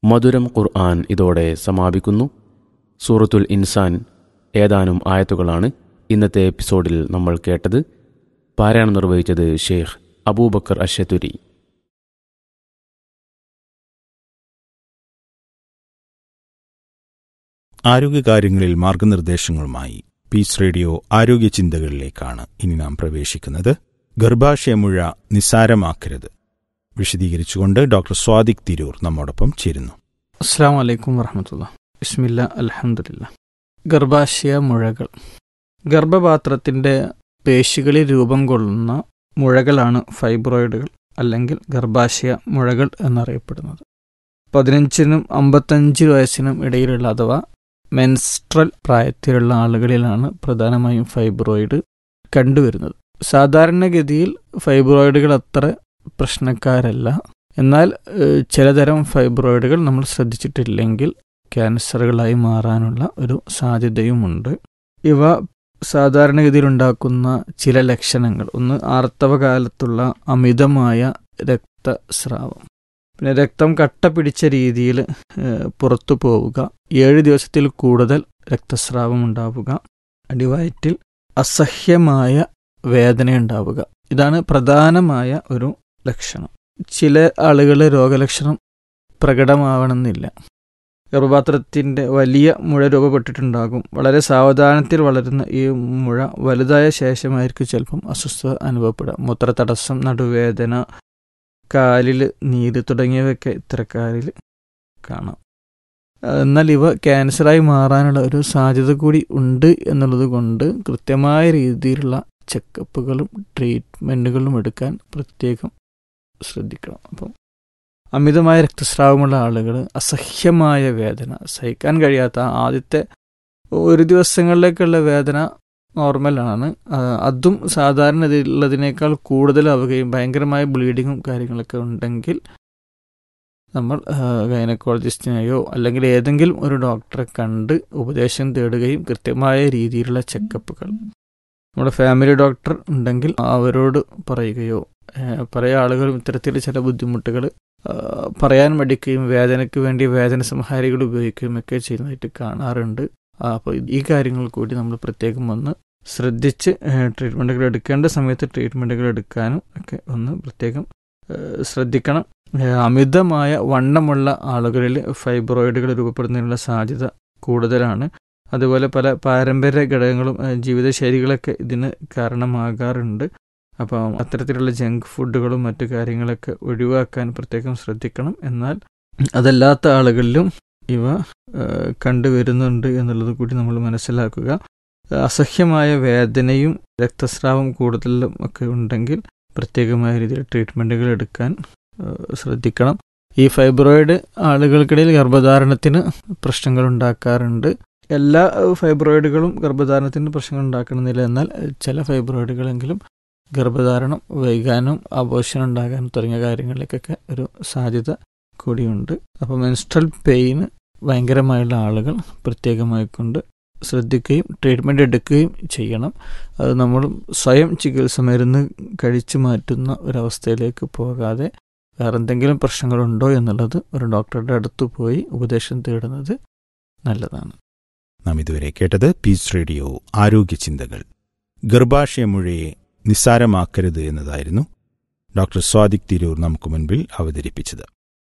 മധുരം ഖുർആൻ ഇതോടെ സമാപിക്കുന്നു സൂറത്തുൽ ഇൻസാൻ ഏതാനും ആയത്തുകളാണ് ഇന്നത്തെ എപ്പിസോഡിൽ നമ്മൾ കേട്ടത് പാരായണം നിർവഹിച്ചത് ഷെയ്ഖ് അബൂബക്കർ അഷത്തുരി ആരോഗ്യകാര്യങ്ങളിൽ മാർഗനിർദ്ദേശങ്ങളുമായി പീസ് റേഡിയോ ആരോഗ്യ ചിന്തകളിലേക്കാണ് ഇനി നാം പ്രവേശിക്കുന്നത് ഗർഭാശയമുഴ നിസ്സാരമാക്കരുത് വിശദീകരിച്ചുകൊണ്ട് ഡോക്ടർ സ്വാദിക് തിരൂർ നമ്മോടൊപ്പം ചേരുന്നു അസ്സാം വലൈക്കും വറഹമത്തുള്ള ബിസ്മില്ല അലഹമുല്ല ഗർഭാശയ മുഴകൾ ഗർഭപാത്രത്തിൻ്റെ പേശികളിൽ രൂപം കൊള്ളുന്ന മുഴകളാണ് ഫൈബ്രോയിഡുകൾ അല്ലെങ്കിൽ ഗർഭാശയ മുഴകൾ എന്നറിയപ്പെടുന്നത് പതിനഞ്ചിനും അമ്പത്തഞ്ച് വയസ്സിനും ഇടയിലുള്ള അഥവാ മെൻസ്ട്രൽ പ്രായത്തിലുള്ള ആളുകളിലാണ് പ്രധാനമായും ഫൈബ്രോയിഡ് കണ്ടുവരുന്നത് സാധാരണഗതിയിൽ ഫൈബ്രോയിഡുകൾ അത്ര പ്രശ്നക്കാരല്ല എന്നാൽ ഏഹ്, ചിലതരം ഫൈബ്രോയിഡുകൾ നമ്മൾ ശ്രദ്ധിച്ചിട്ടില്ലെങ്കിൽ ക്യാൻസറുകളായി മാറാനുള്ള ഒരു സാധ്യതയുമുണ്ട് ഇവ സാധാരണഗതിയിൽ ഉണ്ടാക്കുന്ന ചില ലക്ഷണങ്ങൾ ഒന്ന് ആർത്തവകാലത്തുള്ള അമിതമായ രക്തസ്രാവം പിന്നെ രക്തം കട്ട പിടിച്ച രീതിയിൽ ഏഹ്, പുറത്തു പോവുക ഏഴ് ദിവസത്തിൽ കൂടുതൽ രക്തസ്രാവം ഉണ്ടാവുക അടിവയറ്റിൽ അസഹ്യമായ വേദനയുണ്ടാവുക ഇതാണ് പ്രധാനമായ ഒരു ലക്ഷണം ചില ആളുകൾ രോഗലക്ഷണം പ്രകടമാവണമെന്നില്ല ഗർഭപാത്രത്തിൻ്റെ വലിയ മുഴ രൂപപ്പെട്ടിട്ടുണ്ടാകും വളരെ സാവധാനത്തിൽ വളരുന്ന ഈ മുഴ വലുതായ ശേഷമായിരിക്കും ചിലപ്പം അസ്വസ്ഥത അനുഭവപ്പെടുക മൂത്രതടസ്സം നടുവേദന കാലിൽ നീര് തുടങ്ങിയവയൊക്കെ ഇത്തരക്കാരിൽ കാണാം എന്നാൽ ഇവ ക്യാൻസറായി മാറാനുള്ള ഒരു സാധ്യത കൂടി ഉണ്ട് എന്നുള്ളത് കൊണ്ട് കൃത്യമായ രീതിയിലുള്ള ചെക്കപ്പുകളും ട്രീറ്റ്മെൻറ്റുകളും എടുക്കാൻ പ്രത്യേകം ശ്രദ്ധിക്കണം അപ്പം അമിതമായ രക്തസ്രാവമുള്ള ആളുകൾ അസഹ്യമായ വേദന സഹിക്കാൻ കഴിയാത്ത ആദ്യത്തെ ഒരു ദിവസങ്ങളിലേക്കുള്ള വേദന നോർമലാണ് ആ, അതും സാധാരണ ഉള്ളതിനേക്കാൾ കൂടുതലാവുകയും ഭയങ്കരമായ ബ്ലീഡിങ്ങും കാര്യങ്ങളൊക്കെ ഉണ്ടെങ്കിൽ നമ്മൾ ഗൈനക്കോളജിസ്റ്റിനെയോ അല്ലെങ്കിൽ ഏതെങ്കിലും ഒരു ഡോക്ടറെ കണ്ട് ഉപദേശം തേടുകയും കൃത്യമായ രീതിയിലുള്ള ചെക്കപ്പുകൾ നമ്മുടെ ഫാമിലി ഡോക്ടർ ഉണ്ടെങ്കിൽ അവരോട് പറയുകയോ ഏഹ്, പല ആളുകളും ഇത്തരത്തിൽ ചില ബുദ്ധിമുട്ടുകൾ പറയാൻ മടിക്കുകയും വേദനയ്ക്ക് വേണ്ടി വേദന സംഹാരികൾ ഉപയോഗിക്കുകയും ഒക്കെ ചെയ്യുന്നതായിട്ട് കാണാറുണ്ട് അപ്പോൾ ഈ കാര്യങ്ങൾ കൂടി നമ്മൾ പ്രത്യേകം ഒന്ന് ശ്രദ്ധിച്ച് ട്രീറ്റ്മെൻറ്റുകൾ എടുക്കേണ്ട സമയത്ത് ട്രീറ്റ്മെൻറ്റുകൾ എടുക്കാനും ഒക്കെ ഒന്ന് പ്രത്യേകം ഏഹ്, ശ്രദ്ധിക്കണം ഏഹ്, അമിതമായ വണ്ണമുള്ള ആളുകളിൽ ഫൈബ്രോയിഡുകൾ രൂപപ്പെടുന്നതിനുള്ള സാധ്യത കൂടുതലാണ് അതുപോലെ പല പാരമ്പര്യ ഘടകങ്ങളും ഏഹ്, ജീവിതശൈലികളൊക്കെ ഇതിന് കാരണമാകാറുണ്ട് അപ്പം അത്തരത്തിലുള്ള ജങ്ക് ഫുഡുകളും മറ്റു കാര്യങ്ങളൊക്കെ ഒഴിവാക്കാൻ പ്രത്യേകം ശ്രദ്ധിക്കണം എന്നാൽ അതല്ലാത്ത ആളുകളിലും ഇവ ഏഹ്, കണ്ടുവരുന്നുണ്ട് എന്നുള്ളത് കൂടി നമ്മൾ മനസ്സിലാക്കുക അസഹ്യമായ വേദനയും രക്തസ്രാവം കൂടുതലും ഒക്കെ ഉണ്ടെങ്കിൽ പ്രത്യേകമായ രീതിയിൽ ട്രീറ്റ്മെൻറ്റുകൾ എടുക്കാൻ ഏഹ്, ശ്രദ്ധിക്കണം ഈ ഫൈബ്രോയിഡ് ആളുകൾക്കിടയിൽ ഗർഭധാരണത്തിന് പ്രശ്നങ്ങൾ ഉണ്ടാക്കാറുണ്ട് എല്ലാ ഏഹ്, ഫൈബ്രോയിഡുകളും ഗർഭധാരണത്തിന് പ്രശ്നങ്ങൾ ഉണ്ടാക്കണമെന്നില്ല എന്നാൽ ഏഹ്, ചില ഫൈബ്രോയിഡുകളെങ്കിലും ഗർഭധാരണം വൈകാനും അബോഷൻ ഉണ്ടാകാനും തുടങ്ങിയ കാര്യങ്ങളിലേക്കൊക്കെ ഒരു സാധ്യത കൂടിയുണ്ട് അപ്പോൾ മെൻസ്ട്രൽ പെയിൻ ഭയങ്കരമായുള്ള ആളുകൾ പ്രത്യേകമായി കൊണ്ട് ശ്രദ്ധിക്കുകയും ട്രീറ്റ്മെൻറ്റ് എടുക്കുകയും ചെയ്യണം അത് നമ്മൾ സ്വയം ചികിത്സ മരുന്ന് കഴിച്ചു മാറ്റുന്ന ഒരവസ്ഥയിലേക്ക് പോകാതെ വേറെ എന്തെങ്കിലും പ്രശ്നങ്ങളുണ്ടോ എന്നുള്ളത് ഒരു ഡോക്ടറുടെ അടുത്ത് പോയി ഉപദേശം തേടുന്നത് നല്ലതാണ് നാം ഇതുവരെ കേട്ടത് പീസ് റേഡിയോ ആരോഗ്യ ചിന്തകൾ ഗർഭാശയമുഴയെ നിസ്സാരമാക്കരുത് എന്നതായിരുന്നു ഡോക്ടർ സ്വാദിക് തിരൂർ നമുക്ക് മുൻപിൽ അവതരിപ്പിച്ചത്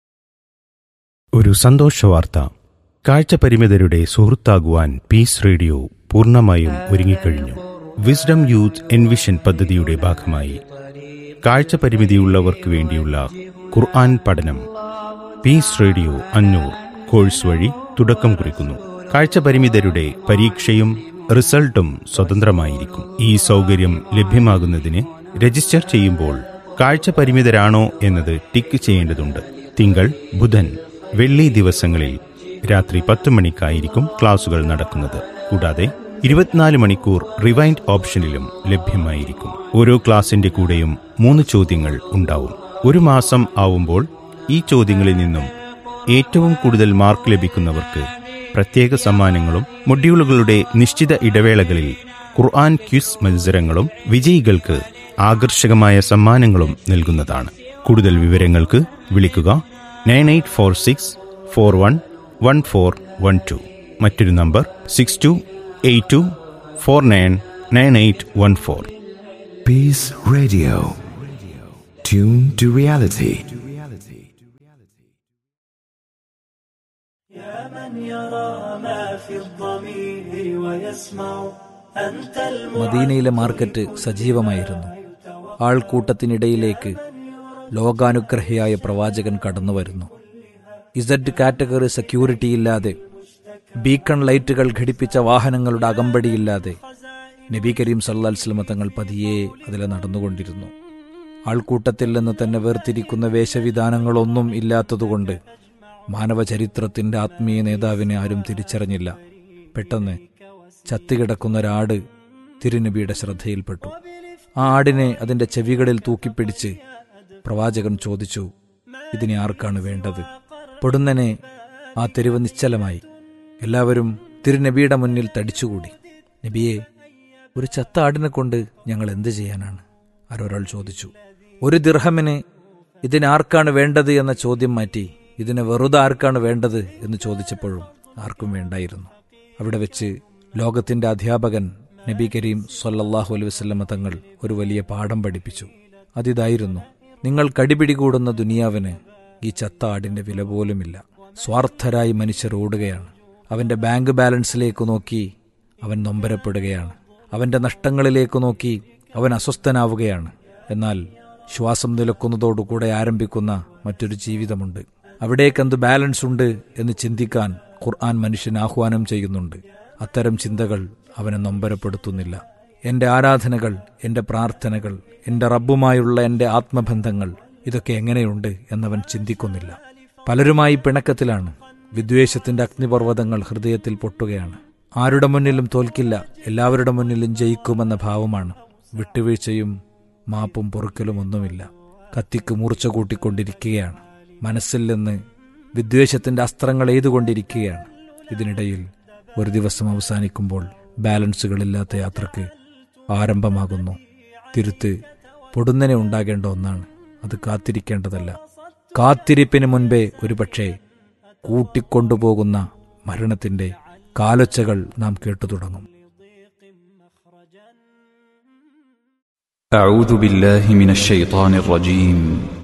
ഒരു സന്തോഷവാർത്ത കാഴ്ചപരിമിതരുടെ സുഹൃത്താകുവാൻ പീസ് റേഡിയോ പൂർണ്ണമായും ഒരുങ്ങിക്കഴിഞ്ഞു വിസ്ഡം യൂത്ത് എൻവിഷൻ പദ്ധതിയുടെ ഭാഗമായി കാഴ്ചപരിമിതിയുള്ളവർക്ക് വേണ്ടിയുള്ള ഖുർആൻ പഠനം പീസ് റേഡിയോ അഞ്ഞൂർ കോഴ്സ് വഴി തുടക്കം കുറിക്കുന്നു കാഴ്ചപരിമിതരുടെ പരീക്ഷയും റിസൾട്ടും സ്വതന്ത്രമായിരിക്കും ഈ സൗകര്യം ലഭ്യമാകുന്നതിന് രജിസ്റ്റർ ചെയ്യുമ്പോൾ കാഴ്ചപരിമിതരാണോ എന്നത് ടിക്ക് ചെയ്യേണ്ടതുണ്ട് തിങ്കൾ ബുധൻ വെള്ളി ദിവസങ്ങളിൽ രാത്രി പത്ത് മണിക്കായിരിക്കും ക്ലാസുകൾ നടക്കുന്നത് കൂടാതെ ഇരുപത്തിനാല് മണിക്കൂർ റിവൈൻഡ് ഓപ്ഷനിലും ലഭ്യമായിരിക്കും ഓരോ ക്ലാസിന്റെ കൂടെയും മൂന്ന് ചോദ്യങ്ങൾ ഉണ്ടാവും ഒരു മാസം ആവുമ്പോൾ ഈ ചോദ്യങ്ങളിൽ നിന്നും ഏറ്റവും കൂടുതൽ മാർക്ക് ലഭിക്കുന്നവർക്ക് പ്രത്യേക സമ്മാനങ്ങളും മൊഡ്യൂളുകളുടെ നിശ്ചിത ഇടവേളകളിൽ ഖുർആൻ ക്വിസ് മത്സരങ്ങളും വിജയികൾക്ക് ആകർഷകമായ സമ്മാനങ്ങളും നൽകുന്നതാണ് കൂടുതൽ വിവരങ്ങൾക്ക് വിളിക്കുക nine eight four six four one one four one two മറ്റൊരു number six two eight two four nine nine eight one four Peace Radio. Tune to reality. يا من يرى ما في الضمير ويسمع أنت മദീനയിലെ മാർക്കറ്റ് സജീവമായിരുന്നു ആൾക്കൂട്ടത്തിനിടയിലേക്ക് ലോകാനുഗ്രഹിയായ പ്രവാചകൻ കടന്നു വരുന്നു ഇസഡ് കാറ്റഗറി സെക്യൂരിറ്റിയില്ലാതെ ബീക്കൺ ലൈറ്റുകൾ ഘടിപ്പിച്ച വാഹനങ്ങളുടെ അകമ്പടിയില്ലാതെ നബി കരീം സല്ലാ സ്വലമ തങ്ങൾ പതിയെ അതിലെ നടന്നുകൊണ്ടിരുന്നു ആൾക്കൂട്ടത്തിൽ നിന്ന് തന്നെ വേർതിരിക്കുന്ന വേഷവിധാനങ്ങളൊന്നും ഇല്ലാത്തതുകൊണ്ട് മാനവചരിത്രത്തിന്റെ ആത്മീയ നേതാവിനെ ആരും തിരിച്ചറിഞ്ഞില്ല പെട്ടെന്ന് ചത്തുകിടക്കുന്ന ഒരാട് തിരുനബിയുടെ ശ്രദ്ധയിൽപ്പെട്ടു ആ ആടിനെ അതിന്റെ ചെവികളിൽ തൂക്കിപ്പിടിച്ച് പ്രവാചകൻ ചോദിച്ചു ഇതിനെ ആർക്കാണ് വേണ്ടത് പൊടുന്നനെ ആ തെരുവ് നിശ്ചലമായി എല്ലാവരും തിരുനബിയുടെ മുന്നിൽ തടിച്ചുകൂടി നബിയെ ഒരു ചത്ത ആടിനെ കൊണ്ട് ഞങ്ങൾ എന്ത് ചെയ്യാനാണ് ആരൊരാൾ ചോദിച്ചു ഒരു ദിർഹമിന് ഇതിനാർക്കാണ് വേണ്ടത് എന്ന ചോദ്യം മാറ്റി ഇതിന് വെറുതെ ആർക്കാണ് വേണ്ടത് എന്ന് ചോദിച്ചപ്പോഴും ആർക്കും വേണ്ടായിരുന്നു അവിടെ വെച്ച് ലോകത്തിന്റെ അധ്യാപകൻ നബി കരീം സൊല്ലാഹു അലൈഹി വസ്ലമ തങ്ങൾ ഒരു വലിയ പാഠം പഠിപ്പിച്ചു അതിതായിരുന്നു നിങ്ങൾ കടിപിടികൂടുന്ന ദുനിയാവിന് ഈ ചത്ത ആടിന്റെ വില പോലുമില്ല സ്വാർത്ഥരായി മനുഷ്യർ ഓടുകയാണ് അവന്റെ ബാങ്ക് ബാലൻസിലേക്ക് നോക്കി അവൻ നൊമ്പരപ്പെടുകയാണ് അവന്റെ നഷ്ടങ്ങളിലേക്ക് നോക്കി അവൻ അസ്വസ്ഥനാവുകയാണ് എന്നാൽ ശ്വാസം നിലക്കുന്നതോടുകൂടെ ആരംഭിക്കുന്ന മറ്റൊരു ജീവിതമുണ്ട് അവിടേക്കെന്ത് ബാലൻസ് ഉണ്ട് എന്ന് ചിന്തിക്കാൻ ഖുർആൻ മനുഷ്യൻ ആഹ്വാനം ചെയ്യുന്നുണ്ട് അത്തരം ചിന്തകൾ അവനെ നൊമ്പരപ്പെടുത്തുന്നില്ല എന്റെ ആരാധനകൾ എന്റെ പ്രാർത്ഥനകൾ എന്റെ റബ്ബുമായുള്ള എന്റെ ആത്മബന്ധങ്ങൾ ഇതൊക്കെ എങ്ങനെയുണ്ട് എന്നവൻ ചിന്തിക്കുന്നില്ല പലരുമായി പിണക്കത്തിലാണ് വിദ്വേഷത്തിന്റെ അഗ്നിപർവ്വതങ്ങൾ ഹൃദയത്തിൽ പൊട്ടുകയാണ് ആരുടെ മുന്നിലും തോൽക്കില്ല എല്ലാവരുടെ മുന്നിലും ജയിക്കുമെന്ന ഭാവമാണ് വിട്ടുവീഴ്ചയും മാപ്പും പൊറുക്കലും ഒന്നുമില്ല കത്തിക്ക് മൂർച്ച കൂട്ടിക്കൊണ്ടിരിക്കുകയാണ് മനസ്സിൽ നിന്ന് വിദ്വേഷത്തിന്റെ അസ്ത്രങ്ങൾ എയ്തുകൊണ്ടിരിക്കുകയാണ് ഇതിനിടയിൽ ഒരു ദിവസം അവസാനിക്കുമ്പോൾ ബാലൻസുകളില്ലാത്ത യാത്രക്ക് ആരംഭമാകുന്നു തിരുത്ത് പൊടുന്നനെ ഉണ്ടാകേണ്ട ഒന്നാണ് അത് കാത്തിരിക്കേണ്ടതല്ല കാത്തിരിപ്പിന് മുൻപേ ഒരുപക്ഷെ കൂട്ടിക്കൊണ്ടുപോകുന്ന മരണത്തിന്റെ കാലൊച്ചകൾ നാം കേട്ടു തുടങ്ങും أعوذ بالله من الشيطان الرجيم